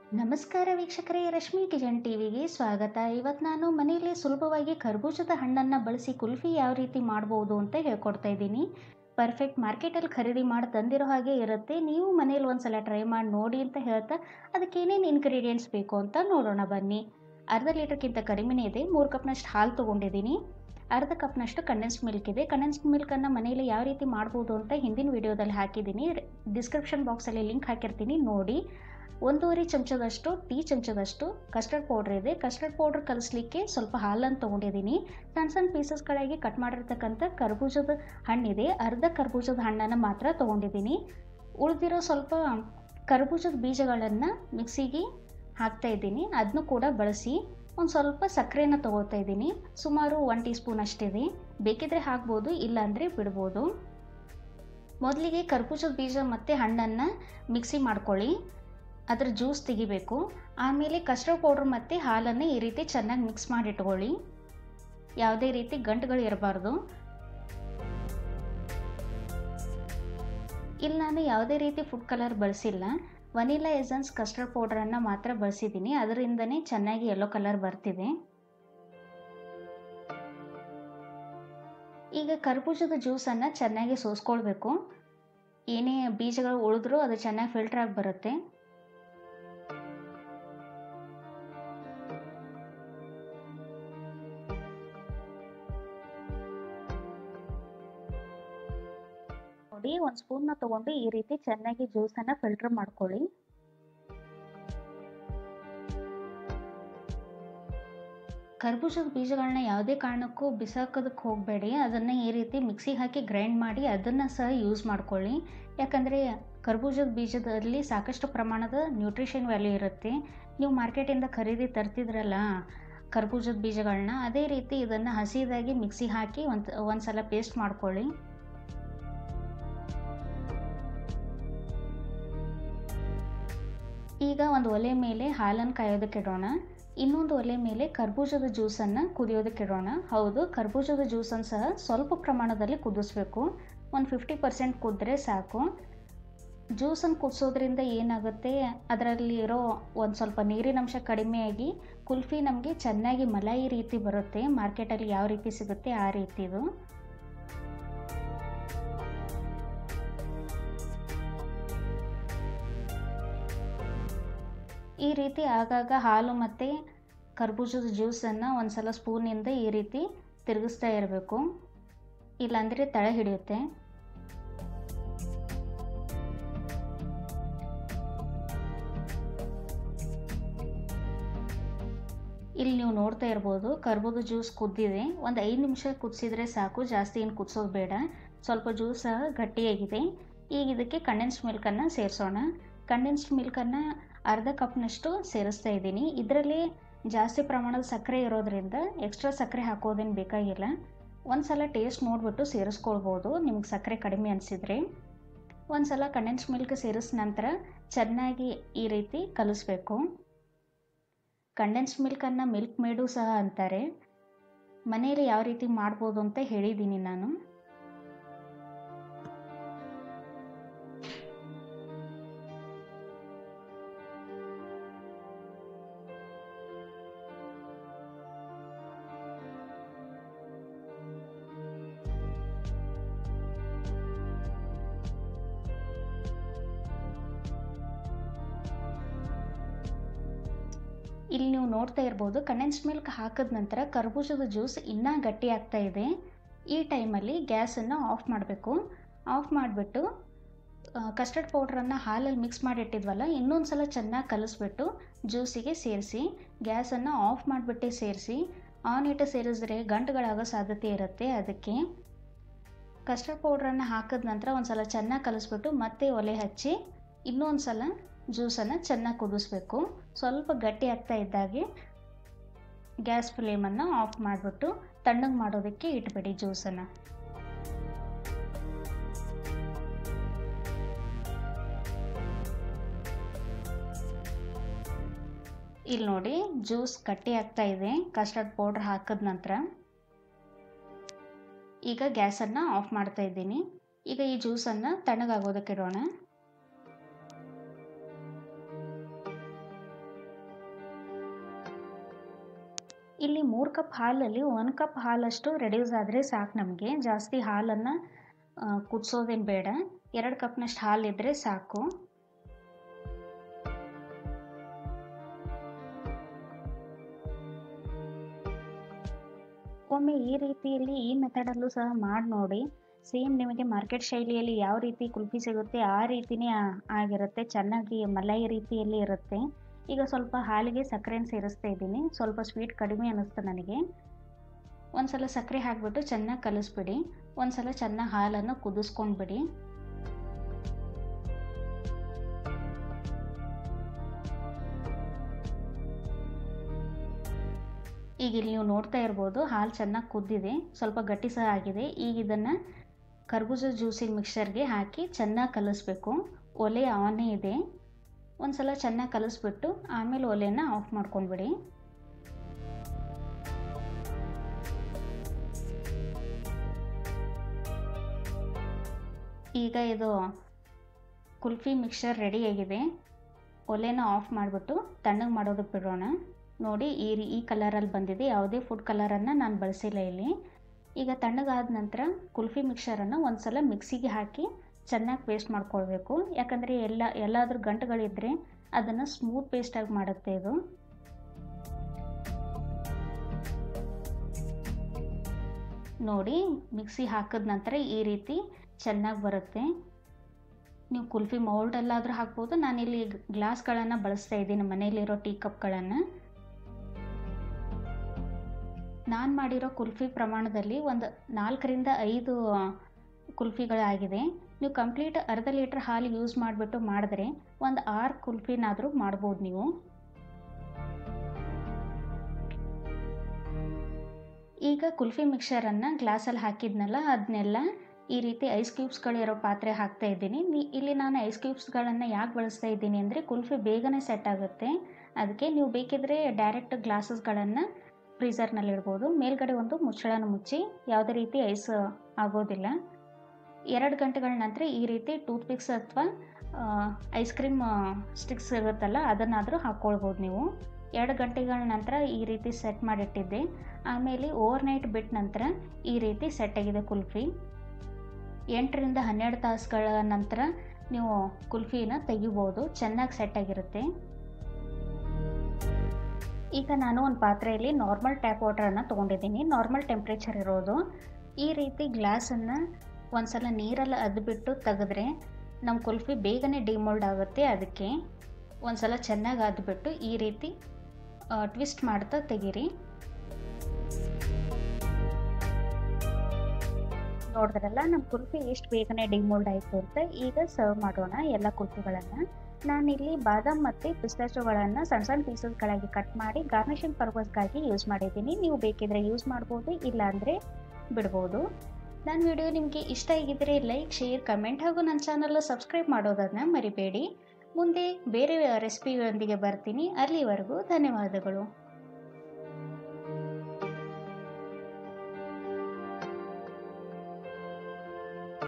ನಮಸ್ಕಾರ ವೀಕ್ಷಕರೇ ರಶ್ಮಿ ಕಿಚನ್ ಟಿವಿಗೆ ಸ್ವಾಗತ ಇವತ್ತು ನಾನು ಮನೆಯಲ್ಲಿ ಸುಲಭವಾಗಿ ಕರ್ಬೂಜದ ಹಣ್ಣನ್ನು ಬಳಸಿ ಕುಲ್ಫಿ ಯಾವ ರೀತಿ ಮಾಡ್ಬೋದು ಅಂತ ಹೇಳ್ಕೊಡ್ತಾ ಇದ್ದೀನಿ ಪರ್ಫೆಕ್ಟ್ ಮಾರ್ಕೆಟಲ್ಲಿ ಖರೀದಿ ಮಾಡಿ ತಂದಿರೋ ಹಾಗೆ ಇರುತ್ತೆ ನೀವು ಮನೇಲಿ ಒಂದ್ಸಲ ಟ್ರೈ ಮಾಡಿ ನೋಡಿ ಅಂತ ಹೇಳ್ತಾ ಅದಕ್ಕೆ ಏನೇನು ಇಂಗ್ರೀಡಿಯೆಂಟ್ಸ್ ಬೇಕು ಅಂತ ನೋಡೋಣ ಬನ್ನಿ ಅರ್ಧ ಲೀಟರ್ಗಿಂತ ಕಡಿಮೆನೇ ಇದೆ ಮೂರು ಕಪ್ನಷ್ಟು ಹಾಲು ತೊಗೊಂಡಿದ್ದೀನಿ ಅರ್ಧ ಕಪ್ನಷ್ಟು ಕಂಡೆನ್ಸ್ಡ್ ಮಿಲ್ಕ್ ಇದೆ ಕಂಡೆನ್ಸ್ಡ್ ಮಿಲ್ಕನ್ನು ಮನೆಯಲ್ಲಿ ಯಾವ ರೀತಿ ಮಾಡ್ಬೋದು ಅಂತ ಹಿಂದಿನ ವಿಡಿಯೋದಲ್ಲಿ ಹಾಕಿದ್ದೀನಿ ಡಿಸ್ಕ್ರಿಪ್ಷನ್ ಬಾಕ್ಸಲ್ಲಿ ಲಿಂಕ್ ಹಾಕಿರ್ತೀನಿ ನೋಡಿ ಒಂದೂವರೆ ಚಮಚದಷ್ಟು ಟೀ ಚಮಚದಷ್ಟು ಕಸ್ಟರ್ಡ್ ಪೌಡ್ರ್ ಇದೆ ಕಸ್ಟರ್ಡ್ ಪೌಡ್ರ್ ಕಲಿಸ್ಲಿಕ್ಕೆ ಸ್ವಲ್ಪ ಹಾಲನ್ನು ತೊಗೊಂಡಿದ್ದೀನಿ ಸಣ್ಣ ಸಣ್ಣ ಪೀಸಸ್ಗಳಾಗಿ ಕಟ್ ಮಾಡಿರ್ತಕ್ಕಂಥ ಕರ್ಬೂಜದ ಹಣ್ಣಿದೆ ಅರ್ಧ ಕರ್ಬೂಜದ ಹಣ್ಣನ್ನು ಮಾತ್ರ ತೊಗೊಂಡಿದ್ದೀನಿ ಉಳಿದಿರೋ ಸ್ವಲ್ಪ ಕರ್ಬೂಜದ ಬೀಜಗಳನ್ನು ಮಿಕ್ಸಿಗೆ ಹಾಕ್ತಾ ಇದ್ದೀನಿ ಅದನ್ನು ಕೂಡ ಬಳಸಿ ಒಂದು ಸ್ವಲ್ಪ ಸಕ್ಕರೆನ ತೊಗೋತಾ ಇದ್ದೀನಿ ಸುಮಾರು ಒನ್ ಟೀ ಸ್ಪೂನ್ ಅಷ್ಟಿದೆ ಬೇಕಿದ್ರೆ ಹಾಕ್ಬೋದು ಇಲ್ಲಾಂದರೆ ಬಿಡ್ಬೋದು ಮೊದಲಿಗೆ ಕರ್ಬೂಜದ ಬೀಜ ಮತ್ತು ಹಣ್ಣನ್ನು ಮಿಕ್ಸಿ ಮಾಡ್ಕೊಳ್ಳಿ ಅದರ ಜ್ಯೂಸ್ ತೆಗಿಬೇಕು ಆಮೇಲೆ ಕಸ್ಟರ್ಡ್ ಪೌಡ್ರ್ ಮತ್ತು ಹಾಲನ್ನು ಈ ರೀತಿ ಚೆನ್ನಾಗಿ ಮಿಕ್ಸ್ ಮಾಡಿ ಇಟ್ಕೊಳ್ಳಿ ಯಾವುದೇ ರೀತಿ ಗಂಟುಗಳು ಇರಬಾರ್ದು ಇಲ್ಲಿ ನಾನು ಯಾವುದೇ ರೀತಿ ಫುಡ್ ಕಲರ್ ಬಳಸಿಲ್ಲ ವನಿಲಾ ಎಸನ್ಸ್ ಕಸ್ಟರ್ಡ್ ಪೌಡ್ರನ್ನು ಮಾತ್ರ ಬಳಸಿದ್ದೀನಿ ಅದರಿಂದನೇ ಚೆನ್ನಾಗಿ ಯೆಲ್ಲೋ ಕಲರ್ ಬರ್ತಿದೆ ಈಗ ಕರ್ಬೂಜದ ಜ್ಯೂಸನ್ನು ಚೆನ್ನಾಗಿ ಸೋಸ್ಕೊಳ್ಬೇಕು ಏನೇ ಬೀಜಗಳು ಉಳಿದ್ರೂ ಅದು ಚೆನ್ನಾಗಿ ಫಿಲ್ಟರ್ ಆಗಿ ಬರುತ್ತೆ ನೋಡಿ ಒಂದು ಸ್ಪೂನ್ನ ತಗೊಂಡು ಈ ರೀತಿ ಚೆನ್ನಾಗಿ ಜ್ಯೂಸನ್ನು ಫಿಲ್ಟರ್ ಮಾಡ್ಕೊಳ್ಳಿ ಕರ್ಬೂಜದ ಬೀಜಗಳನ್ನ ಯಾವುದೇ ಕಾರಣಕ್ಕೂ ಬಿಸಾಕೋದಕ್ಕೆ ಹೋಗಬೇಡಿ ಅದನ್ನು ಈ ರೀತಿ ಮಿಕ್ಸಿಗೆ ಹಾಕಿ ಗ್ರೈಂಡ್ ಮಾಡಿ ಅದನ್ನು ಸಹ ಯೂಸ್ ಮಾಡ್ಕೊಳ್ಳಿ ಯಾಕಂದರೆ ಕರ್ಬೂಜದ ಬೀಜದಲ್ಲಿ ಸಾಕಷ್ಟು ಪ್ರಮಾಣದ ನ್ಯೂಟ್ರಿಷನ್ ವ್ಯಾಲ್ಯೂ ಇರುತ್ತೆ ನೀವು ಮಾರ್ಕೆಟಿಂದ ಖರೀದಿ ತರ್ತಿದ್ರಲ್ಲ ಕರ್ಬೂಜದ ಬೀಜಗಳನ್ನ ಅದೇ ರೀತಿ ಇದನ್ನು ಹಸಿದಾಗಿ ಮಿಕ್ಸಿ ಹಾಕಿ ಒಂದು ಒಂದು ಸಲ ಪೇಸ್ಟ್ ಮಾಡ್ಕೊಳ್ಳಿ ಈಗ ಒಂದು ಒಲೆ ಮೇಲೆ ಹಾಲನ್ನು ಕಾಯೋದಕ್ಕೆ ಇಡೋಣ ಇನ್ನೊಂದು ಒಲೆ ಮೇಲೆ ಕರ್ಬೂಜದ ಜ್ಯೂಸನ್ನು ಕುದಿಯೋದಕ್ಕೆ ಇಡೋಣ ಹೌದು ಕರ್ಬೂಜದ ಜ್ಯೂಸನ್ನು ಸಹ ಸ್ವಲ್ಪ ಪ್ರಮಾಣದಲ್ಲಿ ಕುದಿಸ್ಬೇಕು ಒಂದು ಫಿಫ್ಟಿ ಪರ್ಸೆಂಟ್ ಕುದ್ರೆ ಸಾಕು ಜ್ಯೂಸನ್ನು ಕುದಿಸೋದ್ರಿಂದ ಏನಾಗುತ್ತೆ ಅದರಲ್ಲಿ ಇರೋ ಒಂದು ಸ್ವಲ್ಪ ನೀರಿನ ಅಂಶ ಕಡಿಮೆಯಾಗಿ ಕುಲ್ಫಿ ನಮಗೆ ಚೆನ್ನಾಗಿ ಮಲಾಯಿ ರೀತಿ ಬರುತ್ತೆ ಮಾರ್ಕೆಟಲ್ಲಿ ಯಾವ ರೀತಿ ಸಿಗುತ್ತೆ ಆ ರೀತಿದು ಈ ರೀತಿ ಆಗಾಗ ಹಾಲು ಮತ್ತು ಕರ್ಬೂಜದ ಜ್ಯೂಸನ್ನು ಒಂದು ಸಲ ಸ್ಪೂನಿಂದ ಈ ರೀತಿ ತಿರುಗಿಸ್ತಾ ಇರಬೇಕು ಇಲ್ಲಾಂದರೆ ತಳ ಹಿಡಿಯುತ್ತೆ ಇಲ್ಲಿ ನೀವು ನೋಡ್ತಾ ಇರ್ಬೋದು ಕರ್ಬೂಜ ಜ್ಯೂಸ್ ಕುದ್ದಿದೆ ಒಂದು ಐದು ನಿಮಿಷ ಕುದಿಸಿದ್ರೆ ಸಾಕು ಜಾಸ್ತಿ ಏನು ಕುದಿಸೋದು ಬೇಡ ಸ್ವಲ್ಪ ಜ್ಯೂಸ್ ಸಹ ಗಟ್ಟಿಯಾಗಿದೆ ಈಗ ಇದಕ್ಕೆ ಕಂಡೆನ್ಸ್ಡ್ ಮಿಲ್ಕನ್ನು ಸೇರಿಸೋಣ ಕಂಡೆನ್ಸ್ಡ್ ಮಿಲ್ಕನ್ನು ಅರ್ಧ ಕಪ್ನಷ್ಟು ಸೇರಿಸ್ತಾ ಇದ್ದೀನಿ ಇದರಲ್ಲಿ ಜಾಸ್ತಿ ಪ್ರಮಾಣದ ಸಕ್ಕರೆ ಇರೋದ್ರಿಂದ ಎಕ್ಸ್ಟ್ರಾ ಸಕ್ಕರೆ ಹಾಕೋದೇನು ಬೇಕಾಗಿಲ್ಲ ಒಂದು ಸಲ ಟೇಸ್ಟ್ ನೋಡಿಬಿಟ್ಟು ಸೇರಿಸ್ಕೊಳ್ಬೋದು ನಿಮ್ಗೆ ಸಕ್ಕರೆ ಕಡಿಮೆ ಅನಿಸಿದರೆ ಒಂದು ಸಲ ಕಂಡೆನ್ಸ್ ಮಿಲ್ಕ್ ಸೇರಿದ ನಂತರ ಚೆನ್ನಾಗಿ ಈ ರೀತಿ ಕಲಿಸ್ಬೇಕು ಕಂಡೆನ್ಸ್ ಮಿಲ್ಕನ್ನು ಮಿಲ್ಕ್ ಮೇಡು ಸಹ ಅಂತಾರೆ ಮನೆಯಲ್ಲಿ ಯಾವ ರೀತಿ ಮಾಡ್ಬೋದು ಅಂತ ಹೇಳಿದ್ದೀನಿ ನಾನು ಇಲ್ಲಿ ನೀವು ನೋಡ್ತಾ ಇರ್ಬೋದು ಕಂಡೆನ್ಸ್ಡ್ ಮಿಲ್ಕ್ ಹಾಕಿದ ನಂತರ ಕರ್ಬೂಜದ ಜ್ಯೂಸ್ ಇನ್ನೂ ಗಟ್ಟಿ ಆಗ್ತಾ ಇದೆ ಈ ಟೈಮಲ್ಲಿ ಗ್ಯಾಸನ್ನು ಆಫ್ ಮಾಡಬೇಕು ಆಫ್ ಮಾಡಿಬಿಟ್ಟು ಕಸ್ಟರ್ಡ್ ಪೌಡ್ರನ್ನು ಹಾಲಲ್ಲಿ ಮಿಕ್ಸ್ ಮಾಡಿಟ್ಟಿದ್ವಲ್ಲ ಇನ್ನೊಂದು ಸಲ ಚೆನ್ನಾಗಿ ಕಲಿಸ್ಬಿಟ್ಟು ಜ್ಯೂಸಿಗೆ ಸೇರಿಸಿ ಗ್ಯಾಸನ್ನು ಆಫ್ ಮಾಡಿಬಿಟ್ಟೆ ಸೇರಿಸಿ ಆನ್ ಇಟ್ಟು ಸೇರಿಸಿದ್ರೆ ಗಂಟುಗಳಾಗೋ ಸಾಧ್ಯತೆ ಇರುತ್ತೆ ಅದಕ್ಕೆ ಕಸ್ಟರ್ಡ್ ಪೌಡ್ರನ್ನು ಹಾಕಿದ ನಂತರ ಒಂದು ಸಲ ಚೆನ್ನಾಗಿ ಕಲಿಸ್ಬಿಟ್ಟು ಮತ್ತೆ ಒಲೆ ಹಚ್ಚಿ ಇನ್ನೊಂದು ಸಲ ಜ್ಯೂಸನ್ನು ಚೆನ್ನಾಗಿ ಕುದಿಸ್ಬೇಕು ಸ್ವಲ್ಪ ಗಟ್ಟಿ ಆಗ್ತಾ ಇದ್ದಾಗೆ ಗ್ಯಾಸ್ ಫ್ಲೇಮನ್ನು ಆಫ್ ಮಾಡಿಬಿಟ್ಟು ತಣ್ಣಗೆ ಮಾಡೋದಕ್ಕೆ ಇಟ್ಬಿಡಿ ಜ್ಯೂಸನ್ನು ಇಲ್ಲಿ ನೋಡಿ ಜ್ಯೂಸ್ ಗಟ್ಟಿ ಆಗ್ತಾ ಇದೆ ಕಸ್ಟರ್ಡ್ ಪೌಡ್ರ್ ಹಾಕಿದ ನಂತರ ಈಗ ಗ್ಯಾಸನ್ನು ಆಫ್ ಮಾಡ್ತಾ ಇದ್ದೀನಿ ಈಗ ಈ ಜ್ಯೂಸನ್ನು ತಣ್ಣಗಾಗೋದಕ್ಕೆ ಇಡೋಣ ಇಲ್ಲಿ ಮೂರು ಕಪ್ ಹಾಲಲ್ಲಿ ಒಂದು ಕಪ್ ಹಾಲಷ್ಟು ರೆಡ್ಯೂಸ್ ಆದರೆ ಸಾಕು ನಮಗೆ ಜಾಸ್ತಿ ಹಾಲನ್ನು ಕುದಿಸೋದೇನು ಬೇಡ ಎರಡು ಕಪ್ನಷ್ಟು ಹಾಲಿದ್ರೆ ಸಾಕು ಒಮ್ಮೆ ಈ ರೀತಿಯಲ್ಲಿ ಈ ಮೆಥಡಲ್ಲೂ ಸಹ ಮಾಡಿ ನೋಡಿ ಸೇಮ್ ನಿಮಗೆ ಮಾರ್ಕೆಟ್ ಶೈಲಿಯಲ್ಲಿ ಯಾವ ರೀತಿ ಕುಲ್ಫಿ ಸಿಗುತ್ತೆ ಆ ರೀತಿನೇ ಆಗಿರುತ್ತೆ ಚೆನ್ನಾಗಿ ಮಲೈ ರೀತಿಯಲ್ಲಿ ಇರುತ್ತೆ ಈಗ ಸ್ವಲ್ಪ ಹಾಲಿಗೆ ಸಕ್ಕರೆನ ಸೇರಿಸ್ತಾ ಇದ್ದೀನಿ ಸ್ವಲ್ಪ ಸ್ವೀಟ್ ಕಡಿಮೆ ಅನ್ನಿಸ್ತು ನನಗೆ ಒಂದ್ಸಲ ಸಕ್ಕರೆ ಹಾಕಿಬಿಟ್ಟು ಚೆನ್ನಾಗಿ ಕಲಿಸ್ಬಿಡಿ ಒಂದ್ಸಲ ಚೆನ್ನಾಗಿ ಹಾಲನ್ನು ಕುದಿಸ್ಕೊಂಡ್ಬಿಡಿ ಈಗ ಇಲ್ಲಿ ನೀವು ನೋಡ್ತಾ ಇರ್ಬೋದು ಹಾಲು ಚೆನ್ನಾಗಿ ಕುದ್ದಿದೆ ಸ್ವಲ್ಪ ಗಟ್ಟಿ ಸಹ ಆಗಿದೆ ಈಗ ಇದನ್ನು ಕರ್ಬೂಜ ಜ್ಯೂಸಿನ ಮಿಕ್ಸರ್ಗೆ ಹಾಕಿ ಚೆನ್ನಾಗಿ ಕಲಿಸ್ಬೇಕು ಒಲೆ ಆನೇ ಇದೆ ಒಂದು ಸಲ ಚೆನ್ನಾಗಿ ಕಲಿಸ್ಬಿಟ್ಟು ಆಮೇಲೆ ಒಲೆನ ಆಫ್ ಮಾಡ್ಕೊಂಡ್ಬಿಡಿ ಈಗ ಇದು ಕುಲ್ಫಿ ಮಿಕ್ಸರ್ ರೆಡಿಯಾಗಿದೆ ಒಲೆನ ಆಫ್ ಮಾಡಿಬಿಟ್ಟು ತಣ್ಣಗೆ ಮಾಡೋದಕ್ಕೆ ಬಿಡೋಣ ನೋಡಿ ಈ ರೀ ಈ ಕಲರಲ್ಲಿ ಬಂದಿದೆ ಯಾವುದೇ ಫುಡ್ ಕಲರನ್ನು ನಾನು ಬಳಸಿಲ್ಲ ಇಲ್ಲಿ ಈಗ ತಣ್ಣಗಾದ ನಂತರ ಕುಲ್ಫಿ ಮಿಕ್ಸರನ್ನು ಒಂದು ಸಲ ಮಿಕ್ಸಿಗೆ ಹಾಕಿ ಚೆನ್ನಾಗಿ ಪೇಸ್ಟ್ ಮಾಡ್ಕೊಳ್ಬೇಕು ಯಾಕಂದರೆ ಎಲ್ಲ ಎಲ್ಲಾದರೂ ಗಂಟುಗಳಿದ್ದರೆ ಅದನ್ನು ಸ್ಮೂತ್ ಪೇಸ್ಟಾಗಿ ಮಾಡುತ್ತೆ ಇದು ನೋಡಿ ಮಿಕ್ಸಿ ಹಾಕಿದ ನಂತರ ಈ ರೀತಿ ಚೆನ್ನಾಗಿ ಬರುತ್ತೆ ನೀವು ಕುಲ್ಫಿ ಮೌಲ್ಡಲ್ಲಾದರೂ ಹಾಕ್ಬೋದು ನಾನಿಲ್ಲಿ ಗ್ಲಾಸ್ಗಳನ್ನು ಬಳಸ್ತಾ ಇದ್ದೀನಿ ಮನೆಯಲ್ಲಿರೋ ಟೀ ಕಪ್ಗಳನ್ನು ನಾನು ಮಾಡಿರೋ ಕುಲ್ಫಿ ಪ್ರಮಾಣದಲ್ಲಿ ಒಂದು ನಾಲ್ಕರಿಂದ ಐದು ಕುಲ್ಫಿಗಳಾಗಿದೆ ನೀವು ಕಂಪ್ಲೀಟ್ ಅರ್ಧ ಲೀಟ್ರ್ ಹಾಲು ಯೂಸ್ ಮಾಡಿಬಿಟ್ಟು ಮಾಡಿದ್ರೆ ಒಂದು ಆರು ಕುಲ್ಫಿನಾದರೂ ಮಾಡ್ಬೋದು ನೀವು ಈಗ ಕುಲ್ಫಿ ಮಿಕ್ಸರನ್ನು ಗ್ಲಾಸಲ್ಲಿ ಹಾಕಿದ್ನಲ್ಲ ಅದನ್ನೆಲ್ಲ ಈ ರೀತಿ ಐಸ್ ಕ್ಯೂಬ್ಸ್ಗಳಿರೋ ಪಾತ್ರೆ ಹಾಕ್ತಾ ಇದ್ದೀನಿ ಇಲ್ಲಿ ನಾನು ಐಸ್ ಕ್ಯೂಬ್ಸ್ಗಳನ್ನು ಯಾಕೆ ಬಳಸ್ತಾ ಇದ್ದೀನಿ ಅಂದರೆ ಕುಲ್ಫಿ ಬೇಗನೆ ಸೆಟ್ ಆಗುತ್ತೆ ಅದಕ್ಕೆ ನೀವು ಬೇಕಿದ್ರೆ ಡೈರೆಕ್ಟ್ ಗ್ಲಾಸಸ್ಗಳನ್ನು ಫ್ರೀಝರ್ನಲ್ಲಿ ಇಡ್ಬೋದು ಮೇಲ್ಗಡೆ ಒಂದು ಮುಚ್ಚಳನ ಮುಚ್ಚಿ ಯಾವುದೇ ರೀತಿ ಐಸ್ ಆಗೋದಿಲ್ಲ ಎರಡು ಗಂಟೆಗಳ ನಂತರ ಈ ರೀತಿ ಟೂತ್ ಪಿಕ್ಸ್ ಅಥವಾ ಐಸ್ ಕ್ರೀಮ್ ಸ್ಟಿಕ್ಸ್ ಇರುತ್ತಲ್ಲ ಅದನ್ನಾದರೂ ಹಾಕ್ಕೊಳ್ಬೋದು ನೀವು ಎರಡು ಗಂಟೆಗಳ ನಂತರ ಈ ರೀತಿ ಸೆಟ್ ಮಾಡಿಟ್ಟಿದ್ದೆ ಆಮೇಲೆ ಓವರ್ ನೈಟ್ ಬಿಟ್ಟ ನಂತರ ಈ ರೀತಿ ಸೆಟ್ ಆಗಿದೆ ಕುಲ್ಫಿ ಎಂಟರಿಂದ ಹನ್ನೆರಡು ತಾಸುಗಳ ನಂತರ ನೀವು ಕುಲ್ಫಿನ ತೆಗಿಬೋದು ಚೆನ್ನಾಗಿ ಸೆಟ್ ಆಗಿರುತ್ತೆ ಈಗ ನಾನು ಒಂದು ಪಾತ್ರೆಯಲ್ಲಿ ನಾರ್ಮಲ್ ಟ್ಯಾಪ್ ವಾಟರನ್ನು ತೊಗೊಂಡಿದ್ದೀನಿ ನಾರ್ಮಲ್ ಟೆಂಪ್ರೇಚರ್ ಇರೋದು ಈ ರೀತಿ ಗ್ಲಾಸನ್ನು ಒಂದು ಸಲ ನೀರಲ್ಲಿ ಅದ್ಬಿಟ್ಟು ತೆಗೆದ್ರೆ ನಮ್ಮ ಕುಲ್ಫಿ ಬೇಗನೆ ಡಿಮೋಲ್ಡ್ ಆಗುತ್ತೆ ಅದಕ್ಕೆ ಒಂದು ಸಲ ಚೆನ್ನಾಗಿ ಅದ್ಬಿಟ್ಟು ಈ ರೀತಿ ಟ್ವಿಸ್ಟ್ ಮಾಡ್ತಾ ತೆಗೀರಿ ನೋಡಿದ್ರಲ್ಲ ನಮ್ಮ ಕುಲ್ಫಿ ಎಷ್ಟು ಬೇಗನೆ ಡಿಮೋಲ್ಡ್ ಆಯಿತು ಅಂತ ಈಗ ಸರ್ವ್ ಮಾಡೋಣ ಎಲ್ಲ ಕುಲ್ಫಿಗಳನ್ನು ನಾನಿಲ್ಲಿ ಬಾದಾಮ್ ಮತ್ತು ಪಿಸ್ತಾಚೋಗಳನ್ನು ಸಣ್ಣ ಸಣ್ಣ ಪೀಸಸ್ಗಳಾಗಿ ಕಟ್ ಮಾಡಿ ಗಾರ್ನಿಷಿಂಗ್ ಪರ್ಪಸ್ಗಾಗಿ ಯೂಸ್ ಮಾಡಿದ್ದೀನಿ ನೀವು ಬೇಕಿದ್ರೆ ಯೂಸ್ ಮಾಡ್ಬೋದು ಇಲ್ಲಾಂದರೆ ಬಿಡ್ಬೋದು ನನ್ನ ವಿಡಿಯೋ ನಿಮಗೆ ಇಷ್ಟ ಆಗಿದ್ದರೆ ಲೈಕ್ ಶೇರ್ ಕಮೆಂಟ್ ಹಾಗೂ ನನ್ನ ಚಾನಲ್ ಸಬ್ಸ್ಕ್ರೈಬ್ ಮಾಡೋದನ್ನು ಮರಿಬೇಡಿ ಮುಂದೆ ಬೇರೆ ರೆಸಿಪಿಯೊಂದಿಗೆ ಬರ್ತೀನಿ ಅಲ್ಲಿವರೆಗೂ ಧನ್ಯವಾದಗಳು